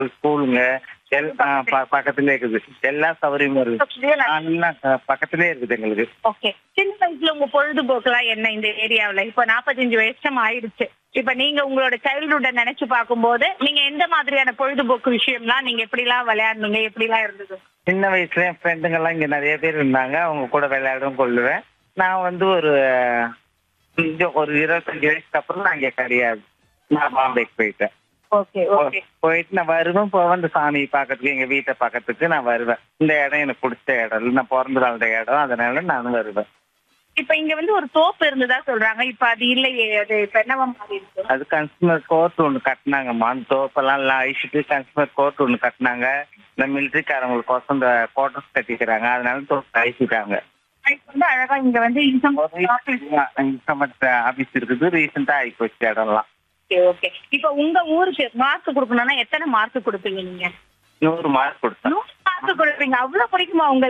ஸ்கூலுங்க L- ஆ, ப- பக்கத்துலயே இருக்குது எல்லா சௌகரியமும் இருக்குது எல்லாம் க- பக்கத்துலயே இருக்குது எங்களுக்கு ஓகே சின்ன வயசுல உங்க பொழுதுபோக்குலாம் என்ன இந்த ஏரியாவுல இப்ப நாற்பத்தஞ்சு வருஷம் ஆயிடுச்சு இப்ப நீங்க உங்களோட சைல்ட்ஹுட்ட நினைச்சு பார்க்கும்போது நீங்க எந்த மாதிரியான பொழுதுபோக்கு விஷயம்லாம் நீங்க எப்படிலாம் விளையாடுனீங்க எப்படிலாம் இருந்தது சின்ன வயசுல என் ஃப்ரெண்டுங்க எல்லாம் இங்க நிறைய பேர் இருந்தாங்க அவங்க கூட விளையாடவும் கொள்ளுவேன் நான் வந்து ஒரு கொஞ்சம் ஒரு இருபத்தஞ்சு வயசுக்கு அப்புறம் நான் இங்க கிடையாது நான் பாம்பேக்கு போயிட்டேன் ஓகே ஓகே போ- போயிட்டு நான் வருவேன் போவேன் இந்த சாமி பார்க்கறதுக்கு எங்க வீட்டை பார்க்கறதுக்கு நான் வருவேன் இந்த இடம் எனக்கு பிடிச்ச இடம் இல்லை நான் பிறந்து வளர்ந்த இடம் அதனால நானும் வருவேன் இப்ப இங்க வந்து ஒரு தோப்பு இருந்ததா சொல்றாங்க இப்ப அது இல்லையே அது இப்ப என்னவா மாறி இருக்கு அது கன்சூமர் கோர்ட் ஒன்று கட்டினாங்கம்மா அந்த தோப்பெல்லாம் எல்லாம் அழிச்சிட்டு கன்சூமர் கோர்ட் ஒன்று கட்டினாங்க இந்த மிலிட்ரிக்காரங்களுக்கோசம் இந்த கோட்டர்ஸ் கட்டிக்கிறாங்க அதனால தோப்பு அழிச்சிட்டாங்க இப்ப வந்து அழகா இங்க வந்து இன்கம் இன்கமெண்ட் ஆபீஸ் இருக்குது ரீசெண்டா ஆகி போச்சு இடம்லாம் ஓகே ஓகே இப்ப உங்க ஊருக்கு மார்க் கொடுக்கணும்னா எத்தனை மார்க் கொடுப்பீங்க நீங்க நூறு மார்க் கொடுத்தேன் நூறு மார்க் கொடுப்பீங்க அவ்வளவு பிடிக்குமா உங்களுக்கு